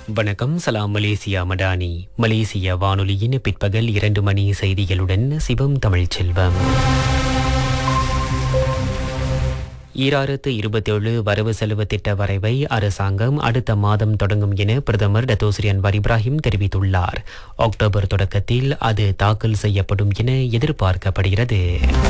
வணக்கம் சலாம் மலேசியா மடானி மலேசிய வானொலியின் பிற்பகல் இரண்டு மணி செய்திகளுடன் சிவம் தமிழ்ச் செல்வம் ஈராயிரத்து இருபத்தேழு வரவு செலவு திட்ட வரைவை அரசாங்கம் அடுத்த மாதம் தொடங்கும் என பிரதமர் டத்தோஸ்ரீ அன்வார் இப்ராஹிம் தெரிவித்துள்ளார் அக்டோபர் தொடக்கத்தில் அது தாக்கல் செய்யப்படும் என எதிர்பார்க்கப்படுகிறது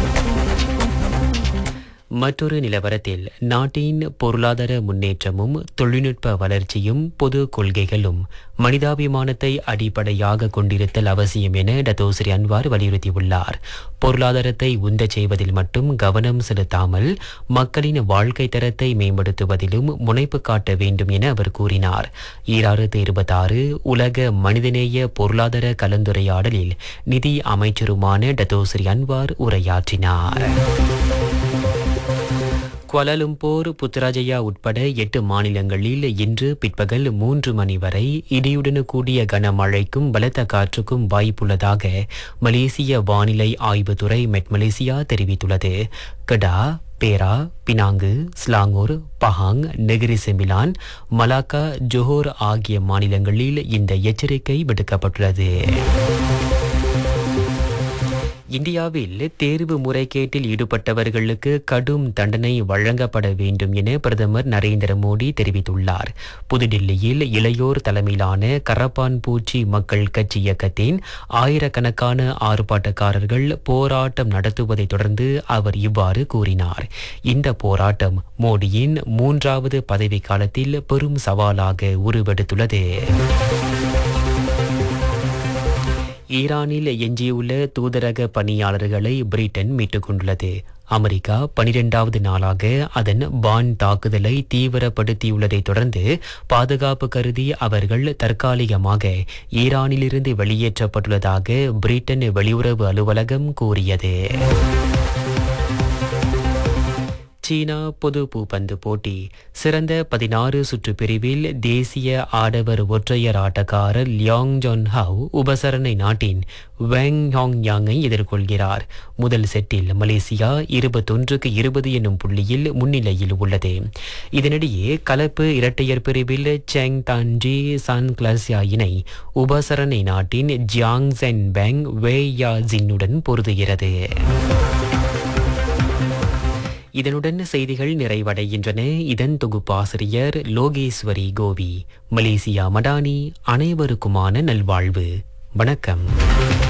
மற்றொரு நிலவரத்தில் நாட்டின் பொருளாதார முன்னேற்றமும் தொழில்நுட்ப வளர்ச்சியும் பொது கொள்கைகளும் மனிதாபிமானத்தை அடிப்படையாக கொண்டிருத்தல் அவசியம் என டத்தோஸ்ரீ அன்வார் வலியுறுத்தியுள்ளார் பொருளாதாரத்தை உந்தச் செய்வதில் மட்டும் கவனம் செலுத்தாமல் மக்களின் வாழ்க்கை தரத்தை மேம்படுத்துவதிலும் முனைப்பு காட்ட வேண்டும் என அவர் கூறினார் ஈராயிரத்து இருபத்தாறு உலக மனிதநேய பொருளாதார கலந்துரையாடலில் நிதி அமைச்சருமான டத்தோஸ்ரீ அன்வார் உரையாற்றினார் குவாலாலும்பூர் புத்ராஜயா உட்பட எட்டு மாநிலங்களில் இன்று பிற்பகல் மூன்று மணி வரை இடியுடன் கூடிய கனமழைக்கும் பலத்த காற்றுக்கும் வாய்ப்புள்ளதாக மலேசிய வானிலை ஆய்வுத்துறை மெட் மலேசியா தெரிவித்துள்ளது Kedah Perak Penang Selangor Pahang Negeri Sembilan Malacca Johor ஆகிய மாநிலங்களில் இந்த எச்சரிக்கை விடுக்கப்பட்டுள்ளது இந்தியாவில் தேர்வு முறைகேட்டில் ஈடுபட்டவர்களுக்கு கடும் தண்டனை வழங்கப்பட வேண்டும் என பிரதமர் நரேந்திர மோடி தெரிவித்துள்ளார் புதுடில்லியில் இளையோர் தலைமையிலான கரப்பான் பூச்சி மக்கள் கட்சி இயக்கத்தின் ஆயிரக்கணக்கான ஆர்ப்பாட்டக்காரர்கள் போராட்டம் நடத்துவதை தொடர்ந்து அவர் இவ்வாறு கூறினார் இந்த போராட்டம் மோடியின் மூன்றாவது பதவி காலத்தில் பெரும் சவாலாக உருவெடுத்துள்ளது ஈரானில் எஞ்சியுள்ள தூதரக பணியாளர்களை பிரிட்டன் மீட்டுக் கொண்டுள்ளது அமெரிக்கா பனிரெண்டாவது நாளாக அதன் பான் தாக்குதலை தீவிரப்படுத்தியுள்ளதை தொடர்ந்து பாதுகாப்பு கருதி அவர்கள் தற்காலிகமாக ஈரானிலிருந்து வெளியேற்றப்பட்டுள்ளதாக பிரிட்டன் வெளியுறவு அலுவலகம் கூறியது சீனா பொது பூப்பந்து போட்டி சிறந்த பதினாறு சுற்று பிரிவில் தேசிய ஆடவர் ஒற்றையர் ஆட்டக்காரர் லியாங் ஜொன் ஹவ் உபசரணை நாட்டின் வெங் ஹாங் யாங்கை எதிர்கொள்கிறார் முதல் செட்டில் மலேசியா இருபத்தொன்றுக்கு இருபது என்னும் புள்ளியில் முன்னிலையில் உள்ளது இதனிடையே கலப்பு இரட்டையர் பிரிவில் செங் தான்ஜி சான் கிளாசியா இணை உபசரணை நாட்டின் Jiang Chen Peng Wei Ya ஜின்னுடன் பொருதுகிறது இதனுடன் செய்திகள் நிறைவடைகின்றன இதன் தொகுப்பாசிரியர் லோகேஸ்வரி கோவி மலேசியா மடானி அனைவருக்குமான நல்வாழ்வு வணக்கம்